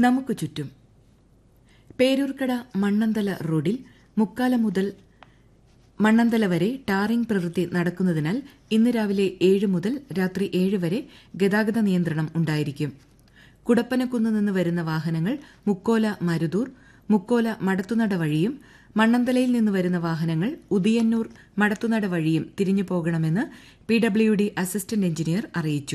നമുക്ക് ചുറ്റും പേരൂർക്കട മണ്ണന്തല റോഡിൽ മുക്കാല മുതൽ മണ്ണന്തല വരെ ടാറിംഗ് പ്രവൃത്തി നടക്കുന്നതിനാൽ ഇന്ന് രാവിലെ ഏഴ് മുതൽ രാത്രി ഏഴ് വരെ ഗതാഗത നിയന്ത്രണം ഉണ്ടായിരിക്കും കുടപ്പനക്കുന്ന് നിന്ന് വരുന്ന വാഹനങ്ങൾ മുക്കോല മരുതൂർ മുക്കോല മടത്തുനട വഴിയും മണ്ണന്തലയിൽ നിന്ന് വരുന്ന വാഹനങ്ങൾ ഉദിയന്നൂർ മടത്തുനട വഴിയും തിരിഞ്ഞു പോകണമെന്ന് P W D assistant engineer അറിയിച്ചു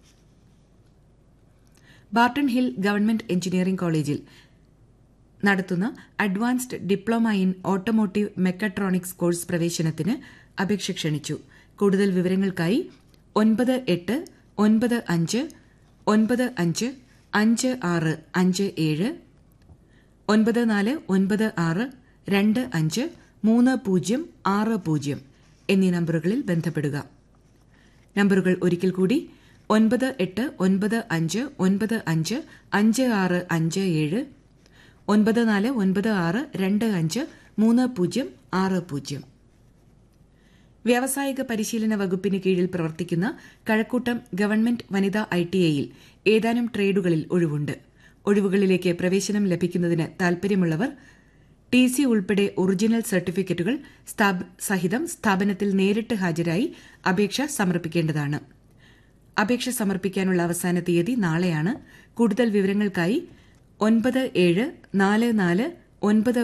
ബാർട്ടൺ ഹിൽ ഗവൺമെന്റ് എഞ്ചിനീയറിംഗ് കോളേജിൽ നടത്തുന്ന advanced diploma in automotive mechatronics course പ്രവേശനത്തിന് അപേക്ഷ ക്ഷണിച്ചു കൂടുതൽ വിവരങ്ങൾക്കായി ഒൻപത് എട്ട് ഒൻപത് അഞ്ച് ഒൻപത് അഞ്ച് അഞ്ച് ആറ് അഞ്ച് ഏഴ് ഒൻപത് നാല് ഒൻപത് ആറ് രണ്ട് അഞ്ച് മൂന്ന് പൂജ്യം ആറ് പൂജ്യം എന്നീ നമ്പറുകളിൽ ബന്ധപ്പെടുക നമ്പറുകൾ ഒരിക്കൽ കൂടി ഒൻപത് എട്ട് ഒൻപത് അഞ്ച് ഒൻപത് അഞ്ച് അഞ്ച് ആറ് അഞ്ച് ഏഴ് ഒൻപത് നാല് ഒൻപത് ആറ് രണ്ട് അഞ്ച് മൂന്ന് പൂജ്യം ആറ് പൂജ്യം വ്യാവസായിക പരിശീലന വകുപ്പിന് കീഴിൽ പ്രവർത്തിക്കുന്ന കഴക്കൂട്ടം ഗവൺമെന്റ് വനിതാ ഐ ടി ഐയിൽ ഏതാനും ട്രേഡുകളിൽ ഒഴിവുണ്ട് ഒഴിവുകളിലേക്ക് പ്രവേശനം ലഭിക്കുന്നതിന് താൽപര്യമുള്ളവർ ടി സി ഉൾപ്പെടെ ഒറിജിനൽ സർട്ടിഫിക്കറ്റുകൾ സഹിതം സ്ഥാപനത്തിൽ നേരിട്ട് ഹാജരായി അപേക്ഷ സമർപ്പിക്കേണ്ടതാണ് അപേക്ഷ സമർപ്പിക്കാനുള്ള അവസാന തീയതി നാളെയാണ് കൂടുതൽ വിവരങ്ങൾക്കായി ഒൻപത് ഏഴ് നാല് നാല് ഒൻപത്